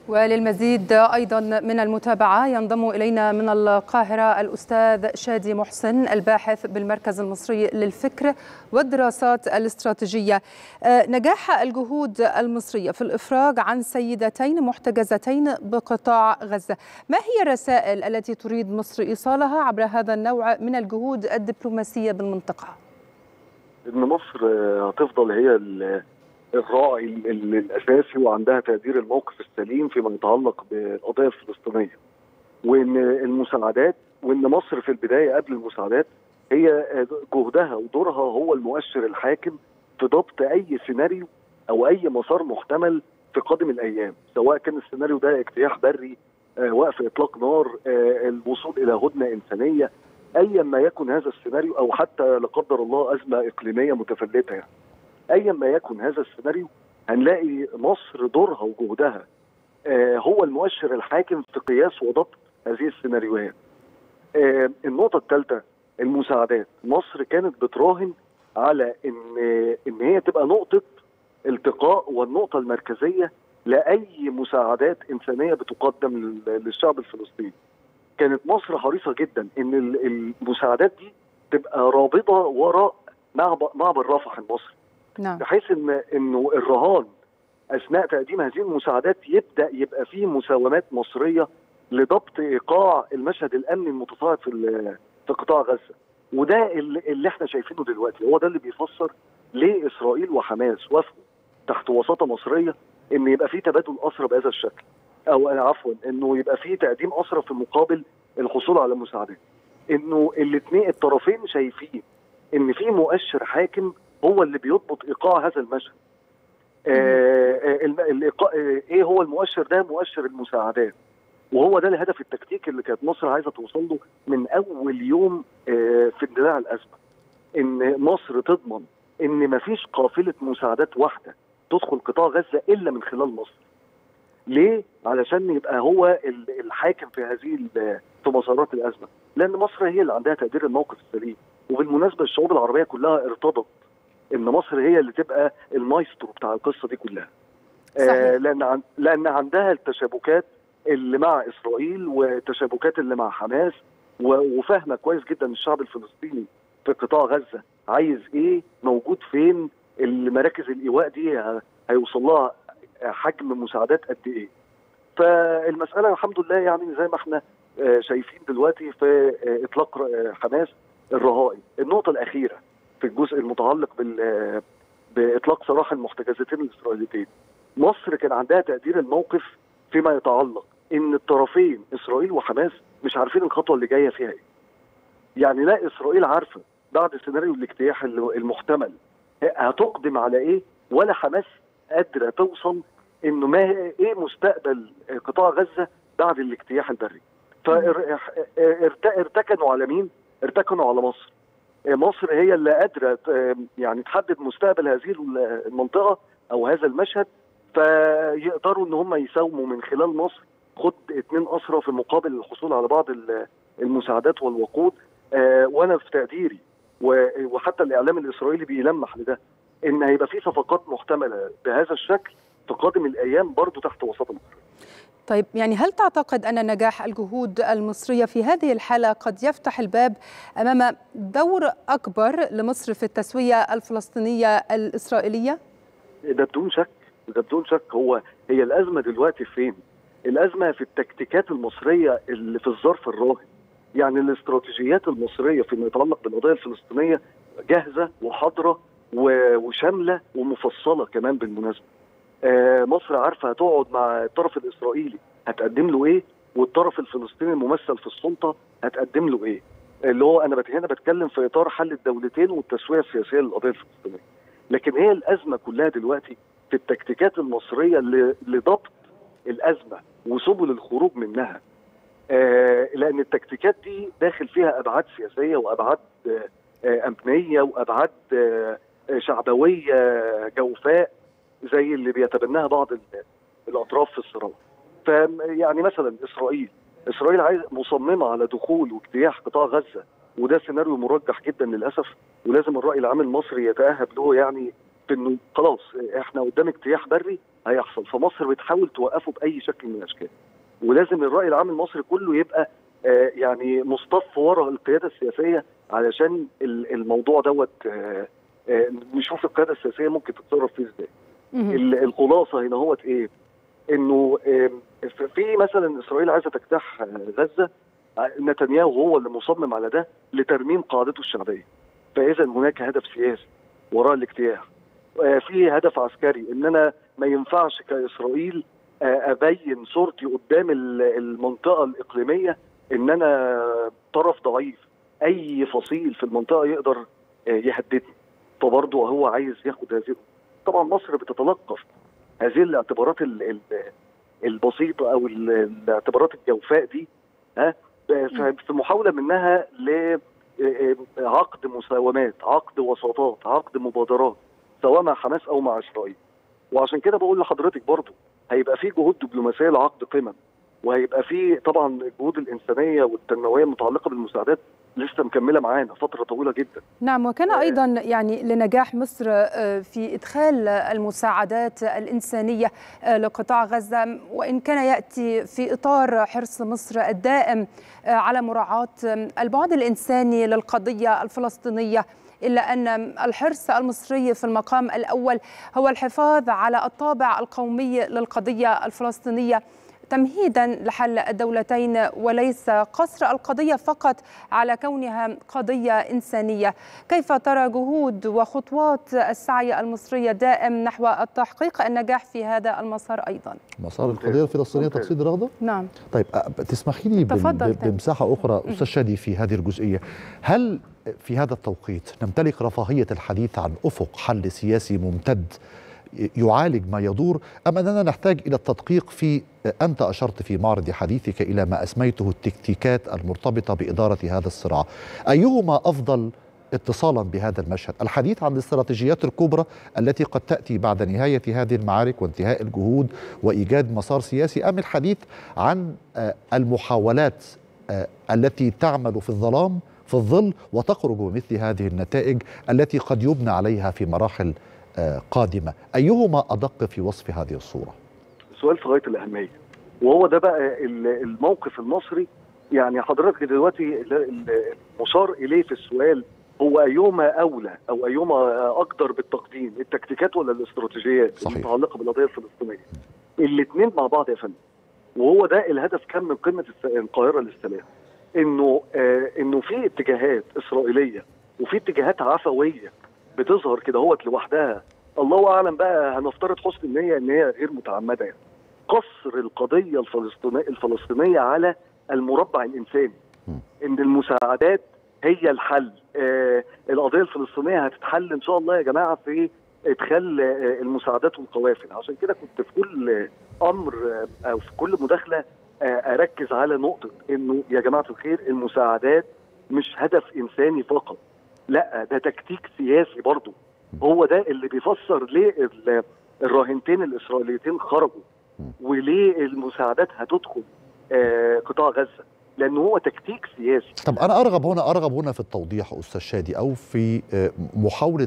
وللمزيد أيضا من المتابعة ينضم إلينا من القاهرة الأستاذ شادي محسن الباحث بالمركز المصري للفكر والدراسات الاستراتيجية نجاح الجهود المصرية في الإفراج عن سيدتين محتجزتين بقطاع غزة ما هي الرسائل التي تريد مصر إيصالها عبر هذا النوع من الجهود الدبلوماسية بالمنطقة؟ إن مصر هتفضل هي الراعي الاساسي وعندها تقدير الموقف السليم فيما يتعلق بالقضيه الفلسطينيه وان المساعدات وان مصر في البدايه قبل المساعدات هي جهدها ودورها هو المؤشر الحاكم في ضبط اي سيناريو او اي مسار محتمل في قادم الايام سواء كان السيناريو ده اجتياح بري وقف اطلاق نار الوصول الى هدنه انسانيه ايا ما يكن هذا السيناريو او حتى لا قدر الله ازمه اقليميه متفلته يعني ايا ما يكن هذا السيناريو هنلاقي مصر دورها وجهدها آه هو المؤشر الحاكم في قياس وضبط هذه السيناريوهات. آه النقطة الثالثة المساعدات، مصر كانت بتراهن على ان ان هي تبقى نقطة التقاء والنقطة المركزية لأي مساعدات إنسانية بتقدم للشعب الفلسطيني. كانت مصر حريصة جدا ان المساعدات دي تبقى رابطة وراء معبر رفح المصري. نعم. بحيث ان انه الرهان اثناء تقديم هذه المساعدات يبدا يبقى فيه مساومات مصريه لضبط ايقاع المشهد الامني المتصاعد في في قطاع غزه وده اللي, اللي احنا شايفينه دلوقتي هو ده اللي بيفسر ليه اسرائيل وحماس وافقوا تحت وساطه مصريه ان يبقى في تبادل اسرى بهذا الشكل او عفوا انه يبقى في تقديم اسرى في مقابل الحصول على مساعدات انه الاثنين الطرفين شايفين ان في مؤشر حاكم هو اللي بيضبط ايقاع هذا المشهد. آه الإيقاع ايه هو المؤشر ده؟ مؤشر المساعدات. وهو ده الهدف التكتيكي اللي كانت مصر عايزه توصل له من اول يوم آه في اندلاع الازمه. ان مصر تضمن ان مفيش قافله مساعدات واحده تدخل قطاع غزه الا من خلال مصر. ليه؟ علشان يبقى هو الحاكم في هذه في مسارات الازمه، لان مصر هي اللي عندها تقدير الموقف السليم، وبالمناسبه الشعوب العربيه كلها ارتضت ان مصر هي اللي تبقى المايسترو بتاع القصه دي كلها. صحيح. آه لان عن لان عندها التشابكات اللي مع اسرائيل والتشابكات اللي مع حماس وفاهمه كويس جدا الشعب الفلسطيني في قطاع غزه عايز ايه موجود فين المراكز الايواء دي هيوصل لها حجم مساعدات قد ايه. فالمساله الحمد لله يعني زي ما احنا شايفين دلوقتي في اطلاق حماس الرهائي. النقطه الاخيره في الجزء المتعلق بال باطلاق سراح المحتجزتين الاسرائيليتين. مصر كان عندها تقدير الموقف فيما يتعلق ان الطرفين اسرائيل وحماس مش عارفين الخطوه اللي جايه فيها ايه. يعني لا اسرائيل عارفه بعد سيناريو الاجتياح المحتمل هتقدم على ايه ولا حماس قادره توصل انه ما ايه مستقبل قطاع غزه بعد الاجتياح البري. فارتكنوا على مين؟ ارتكنوا على مصر. مصر هي اللي قادره يعني تحدد مستقبل هذه المنطقه او هذا المشهد فيقدروا ان هم يساوموا من خلال مصر خد اثنين اسرى في مقابل الحصول على بعض المساعدات والوقود وانا في تقديري وحتى الاعلام الاسرائيلي بيلمح لده ان هيبقى في صفقات محتمله بهذا الشكل في قادم الايام برضه تحت وساطه مصر. طيب يعني هل تعتقد ان نجاح الجهود المصريه في هذه الحاله قد يفتح الباب امام دور اكبر لمصر في التسويه الفلسطينيه الاسرائيليه؟ ده بدون شك ده بدون شك هو هي الازمه دلوقتي فين؟ الازمه في التكتيكات المصريه اللي في الظرف الراهن. يعني الاستراتيجيات المصريه فيما يتعلق بالقضيه الفلسطينيه جاهزه وحاضره وشامله ومفصله كمان بالمناسبه. آه مصر عارفه هتقعد مع الطرف الاسرائيلي هتقدم له ايه والطرف الفلسطيني الممثل في السلطه هتقدم له ايه اللي هو انا هنا بتكلم في اطار حل الدولتين والتسويه السياسيه للقضيه الفلسطينيه لكن هي الازمه كلها دلوقتي في التكتيكات المصريه لضبط الازمه وسبل الخروج منها آه لان التكتيكات دي داخل فيها ابعاد سياسيه وابعاد آه امنيه وابعاد شعبويه جوفاء زي اللي بيتبناها بعض الاطراف في الصراع فيعني مثلا اسرائيل اسرائيل عايز مصممه على دخول واجتياح قطاع غزه وده سيناريو مرجح جدا للاسف ولازم الراي العام المصري يتاهب له يعني في انه خلاص احنا قدام اجتياح بري هيحصل فمصر بتحاول توقفه باي شكل من الاشكال ولازم الراي العام المصري كله يبقى آه يعني مصطف ورا القياده السياسيه علشان الموضوع دوت آه آه نشوف القياده السياسيه ممكن تتصرف فيه ازاي الخلاصه هنا هوت ايه انه في مثلا اسرائيل عايزه تجتاح غزه نتنياهو هو اللي مصمم على ده لترميم قاعدته الشعبيه فاذا هناك هدف سياسي وراء الاجتياح في هدف عسكري ان انا ما ينفعش كاسرائيل ابين صورتي قدام المنطقه الاقليميه ان انا طرف ضعيف اي فصيل في المنطقه يقدر يهددني فبرضه هو عايز ياخد هذه طبعا مصر بتتلقف هذه الاعتبارات البسيطه او الاعتبارات الجوفاء دي ها في محاوله منها لعقد مساومات عقد وساطات عقد مبادرات سواء مع حماس او مع اسرائيل وعشان كده بقول لحضرتك برضو هيبقى في جهود دبلوماسيه لعقد قمم وهيبقى في طبعا الجهود الانسانيه والتنمويه المتعلقه بالمساعدات لسه مكمله معانا فتره طويله جدا. نعم وكان ايضا يعني لنجاح مصر في ادخال المساعدات الانسانيه لقطاع غزه وان كان ياتي في اطار حرص مصر الدائم على مراعاه البعد الانساني للقضيه الفلسطينيه إلا أن الحرص المصري في المقام الأول هو الحفاظ على الطابع القومي للقضية الفلسطينية تمهيدا لحل الدولتين وليس قصر القضيه فقط على كونها قضيه انسانيه، كيف ترى جهود وخطوات السعي المصري الدائم نحو التحقيق النجاح في هذا المسار ايضا؟ مسار القضيه الفلسطينيه تقصيد رغده؟ نعم طيب تسمحي لي بمساحه اخرى استاذ شادي في هذه الجزئيه، هل في هذا التوقيت نمتلك رفاهيه الحديث عن افق حل سياسي ممتد يعالج ما يدور أم أننا نحتاج إلى التدقيق في أنت أشرت في معرض حديثك إلى ما أسميته التكتيكات المرتبطة بإدارة هذا الصراع أيهما أفضل اتصالا بهذا المشهد الحديث عن الاستراتيجيات الكبرى التي قد تأتي بعد نهاية هذه المعارك وانتهاء الجهود وإيجاد مسار سياسي أم الحديث عن المحاولات التي تعمل في الظلام في الظل وتخرج بمثل هذه النتائج التي قد يبنى عليها في مراحل قادمة أيهما أدق في وصف هذه الصورة؟ سؤال في غاية الأهمية وهو ده بقى الموقف المصري يعني حضرتك دلوقتي المشار إليه في السؤال هو أيهما أولى أو أيهما أقدر بالتقديم التكتيكات ولا الاستراتيجيات صحيح. المتعلقة بالقضية الفلسطينية الاثنين مع بعض يا فندم وهو ده الهدف كان من قمة القاهرة للسلام انه آه انه في اتجاهات اسرائيليه وفي اتجاهات عفويه بتظهر كده هوت لوحدها الله اعلم بقى هنفترض حسن النيه ان هي غير متعمده يعني قصر القضيه الفلسطينيه الفلسطينيه على المربع الانساني ان المساعدات هي الحل آه القضيه الفلسطينيه هتتحل ان شاء الله يا جماعه في ادخال آه المساعدات والقوافل عشان كده كنت في كل امر آه او في كل مداخله اركز على نقطه انه يا جماعه الخير المساعدات مش هدف انساني فقط لا ده تكتيك سياسي برضه هو ده اللي بيفسر ليه الراهنتين الاسرائيليتين خرجوا وليه المساعدات هتدخل آه قطاع غزه لانه هو تكتيك سياسي طب انا ارغب هنا ارغب هنا في التوضيح استاذ شادي او في محاوله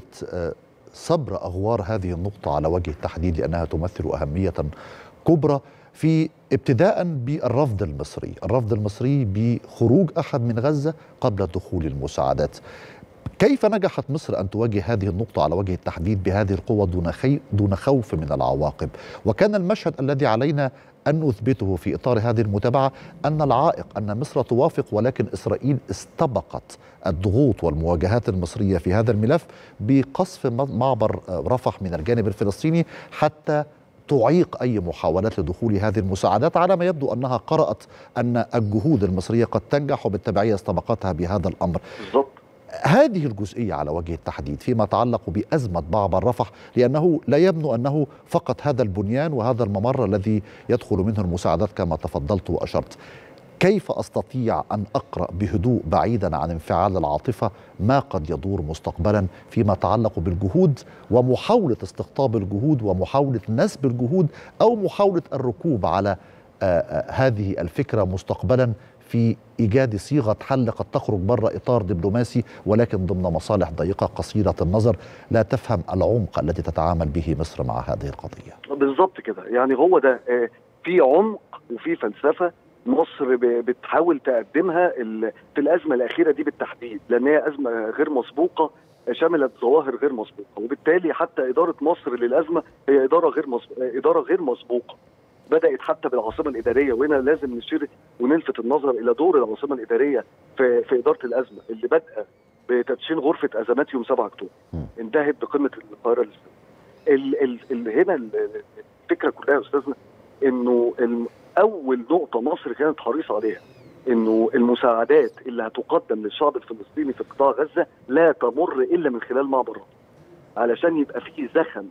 صبر اغوار هذه النقطه على وجه التحديد لانها تمثل اهميه كبرى في ابتداء بالرفض المصري الرفض المصري بخروج أحد من غزة قبل دخول المساعدات كيف نجحت مصر أن تواجه هذه النقطة على وجه التحديد بهذه القوة دون, خي... دون خوف من العواقب وكان المشهد الذي علينا أن نثبته في إطار هذه المتابعة أن العائق أن مصر توافق ولكن إسرائيل استبقت الضغوط والمواجهات المصرية في هذا الملف بقصف معبر رفح من الجانب الفلسطيني حتى تعيق اي محاولات لدخول هذه المساعدات على ما يبدو انها قرات ان الجهود المصريه قد تنجح وبالتبعيه استبقتها بهذا الامر. بالضبط هذه الجزئيه على وجه التحديد فيما يتعلق بازمه معبر رفح لانه لا يبدو انه فقط هذا البنيان وهذا الممر الذي يدخل منه المساعدات كما تفضلت واشرت. كيف استطيع ان اقرا بهدوء بعيدا عن انفعال العاطفه ما قد يدور مستقبلا فيما يتعلق بالجهود ومحاوله استقطاب الجهود ومحاوله نسب الجهود او محاوله الركوب على آآ آآ هذه الفكره مستقبلا في ايجاد صيغه حل قد تخرج بره اطار دبلوماسي ولكن ضمن مصالح ضيقه قصيره النظر لا تفهم العمق الذي تتعامل به مصر مع هذه القضيه. بالظبط كده يعني هو ده آه، في عمق وفي فلسفه مصر ب- بتحاول تقدمها ال- في الازمه الاخيره دي بالتحديد لان هي ازمه غير مسبوقه شملت ظواهر غير مسبوقه وبالتالي حتى اداره مصر للازمه هي اداره غير مسبوقه اداره غير مسبوقه بدات حتى بالعاصمه الاداريه وهنا لازم نشير ونلفت النظر الى دور العاصمه الاداريه في في اداره الازمه اللي بادئه بتدشين غرفه ازمات يوم 7 اكتوبر م. انتهت بقمه القاهره الاسلاميه ال ال ال هنا ال- ال- الفكره كلها يا استاذنا انه الم- اول نقطه مصر كانت حريصه عليها انه المساعدات اللي هتقدم للشعب الفلسطيني في قطاع غزه لا تمر الا من خلال معبر رفح علشان يبقى فيه زخم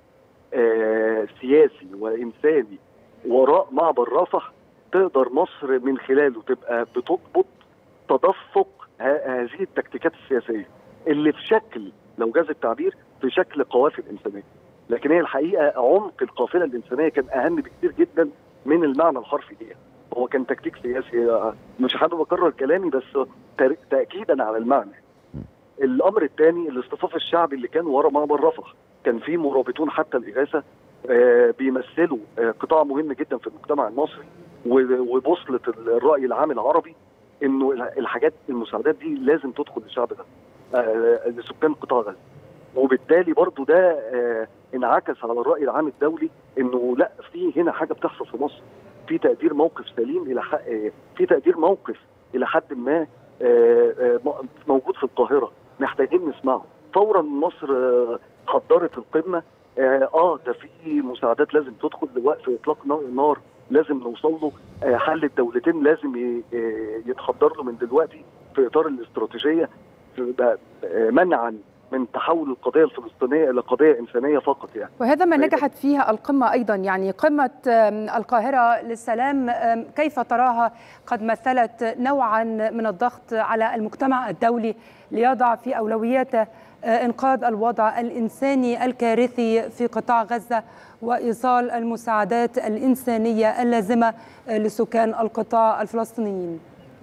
آه سياسي وانساني وراء معبر رفح تقدر مصر من خلاله تبقى بتضبط تدفق ه- هذه التكتيكات السياسيه اللي في شكل لو جاز التعبير في شكل قوافل انسانيه لكن هي الحقيقه عمق القافله الانسانيه كان اهم بكثير جدا من المعنى الحرفي ليها هو كان تكتيك سياسي مش حابب اكرر كلامي بس تر- تاكيدا على المعنى الامر الثاني الاصطفاف الشعبي اللي كان ورا معبر رفح كان في مرابطون حتى الاغاثه آه، بيمثلوا آه، قطاع مهم جدا في المجتمع المصري و- وبوصله الراي العام العربي انه الحاجات المساعدات دي لازم تدخل للشعب ده آه، لسكان قطاع غزه وبالتالي برضو ده آه، انعكس على الراي العام الدولي انه لا في هنا حاجه بتحصل في مصر في تقدير موقف سليم الى حق آه، في تقدير موقف الى حد ما آه، آه، م- موجود في القاهره محتاجين نسمعه فورا مصر آه، حضرت القمه اه آه، ده في مساعدات لازم تدخل لوقف اطلاق نار- نار لازم نوصل له آه، حل الدولتين لازم ي- آه، يتحضر له من دلوقتي في اطار الاستراتيجيه في- ده، آه، منعا من تحول القضيه الفلسطينيه الى قضيه انسانيه فقط يعني وهذا ما أيضاً. نجحت فيها القمة أيضا يعني قمة آم، القاهرة للسلام آم، كيف تراها قد مثلت نوعا من الضغط على المجتمع الدولي ليضع في أولوياته آه، إنقاذ الوضع الإنساني الكارثي في قطاع غزة وإيصال المساعدات الإنسانية اللازمة آه، لسكان القطاع الفلسطينيين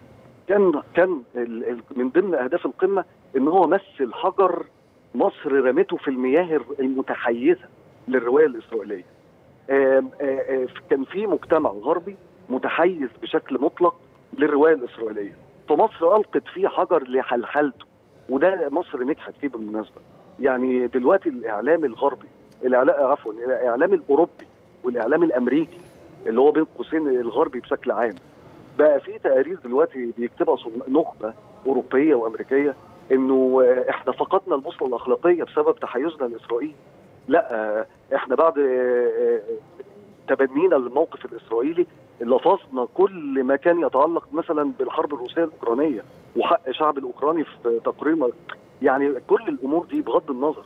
كان كان ال- ال- من ضمن اهداف القمه ان هو مثل حجر مصر رمته في المياه المتحيزه للروايه الاسرائيليه. آم، آه، آه، كان في مجتمع غربي متحيز بشكل مطلق للروايه الاسرائيليه. فمصر القت فيه حجر لحلحلته وده مصر نجحت فيه بالمناسبه. يعني دلوقتي الاعلام الغربي الاعلام عفوا الاعلام الاوروبي والاعلام الامريكي اللي هو بين قوسين الغربي بشكل عام بقى في تقارير دلوقتي بيكتبها صن- نخبه اوروبيه وامريكيه انه آه، احنا فقدنا البوصله الاخلاقيه بسبب تحيزنا لاسرائيل. لا آه، احنا بعد آه، آه، تبنينا للموقف الاسرائيلي لفظنا كل ما كان يتعلق مثلا بالحرب الروسيه الاوكرانيه وحق الشعب الاوكراني في تقرير يعني كل الامور دي بغض النظر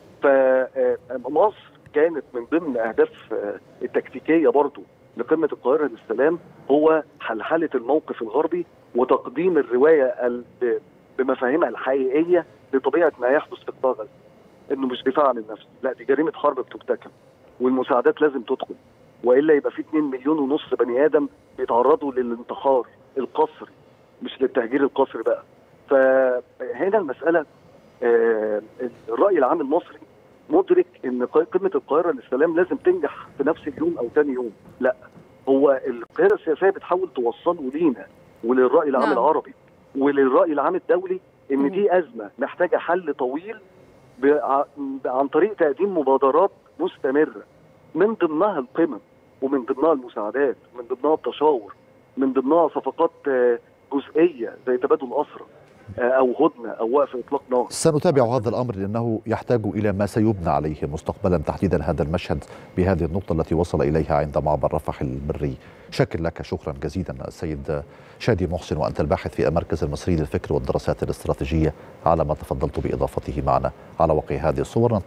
فمصر كانت من ضمن اهداف آه، التكتيكيه برضو لقمه القاهره للسلام هو حلحله الموقف الغربي وتقديم الروايه ال- ب- بمفاهيمها الحقيقيه لطبيعه ما يحدث في قطاع غزه. انه مش دفاع عن النفس، لا دي جريمه حرب بترتكب والمساعدات لازم تدخل والا يبقى في 2 مليون ونص بني ادم بيتعرضوا للانتحار القسري مش للتهجير القسري بقى. فهنا المساله آه، الراي العام المصري مدرك ان ق- قمه القاهره للسلام لازم تنجح في نفس اليوم او ثاني يوم، لا هو القياده السياسيه بتحاول توصله لينا وللراي العام نعم. العربي وللراي العام الدولي ان مم. دي ازمه محتاجه حل طويل بع- عن طريق تقديم مبادرات مستمره من ضمنها القمم ومن ضمنها المساعدات من ضمنها التشاور من ضمنها صفقات آه، جزئيه زي تبادل اسرى آه، او هدنه او وقف اطلاق نار سنتابع هذا الامر لانه يحتاج الى ما سيبنى عليه مستقبلا تحديدا هذا المشهد بهذه النقطه التي وصل اليها عند معبر رفح البري شكر لك شكرا جزيلا السيد شادي محسن وانت الباحث في المركز المصري للفكر والدراسات الاستراتيجيه على ما تفضلت باضافته معنا على وقع هذه الصور